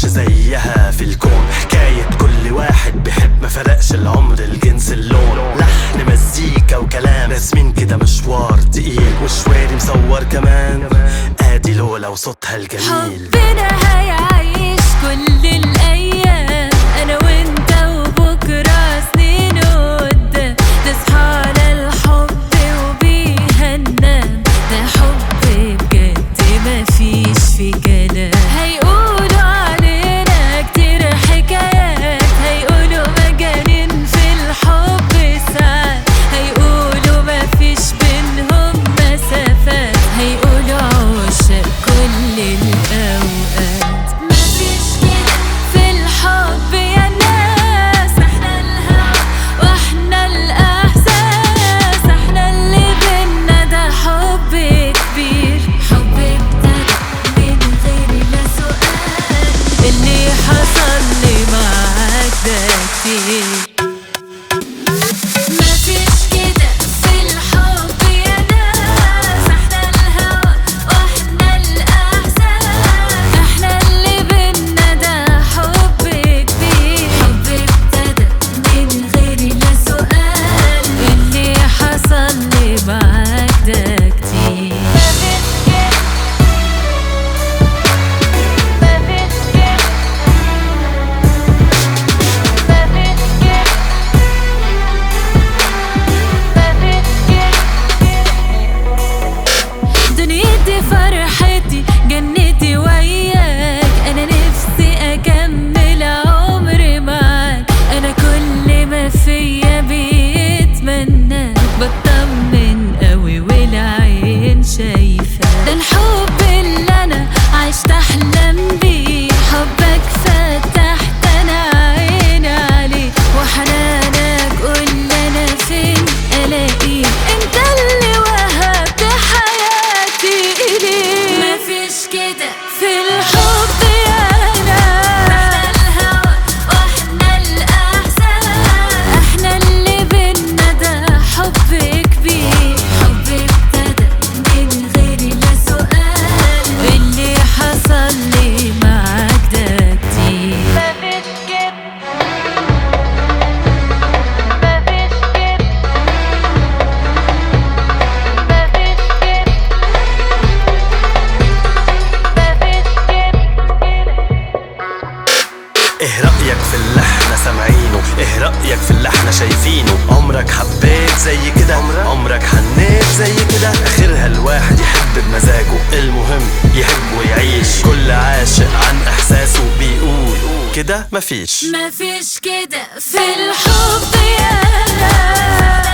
مفيش زيها في الكون حكاية كل واحد بيحب ما فرقش العمر الجنس اللون لحن مزيكا وكلام راسمين كده مشوار تقيل وشواري مصور كمان ادي لولا وصوتها الجميل حبنا هيعيش كل الأيام أنا وأنت وبكرة سنين قدام تصحى على الحب وبيها ننام ده حب بجد مفيش في كلام هيقولوا علينا كتير حكايات هيقولوا مجانين في الحب ساعات هيقولوا مفيش بينهم مسافات هيقولوا عشاق كل الأوقات مفيش كده في الحب يا ناس احنا الهوى واحنا الإحساس احنا اللي بينا ده حب كبير حب ابتدى من غير لا سؤال اللي حصل لي معاك ده كتير مفيش كده في الحب يا ناس احنا الهوى واحنا الإحساس احنا اللي بينا ده حب كبير حب ابتدى من غير لا سؤال اللي حصل لي معاك ده كتير مفيش كده مفيش كده مفيش كده دنيتي فرحتي جنتي وياك انا نفسي اكمل عمري معاك انا كل ما فيا بيتمنى بطمن قوي والعين شايفه ده الحب اللي انا عشت احلم بيه حبك فتحت انا عيني عليه وحنانك قول انا فين الاقيه انت اللي وهبت حياتي اليه مفيش كده في الحب يا ناس احنا الهوى واحنا الاحساس احنا اللي بينا ده حب كبير حب ابتدى من غير لا سؤال اللي حصل لي معاك ده كتير مفيش كده مفيش كده مفيش كده مفيش ايه رأيك في اللي احنا سامعينه ايه رأيك في اللي احنا شايفينه عمرك حبيت زي كده عمرك حنيت زي كده اخرها الواحد يحب بمزاجه المهم يحب ويعيش كل عاشق عن احساسه بيقول كده مفيش مفيش كده في الحب يا ناس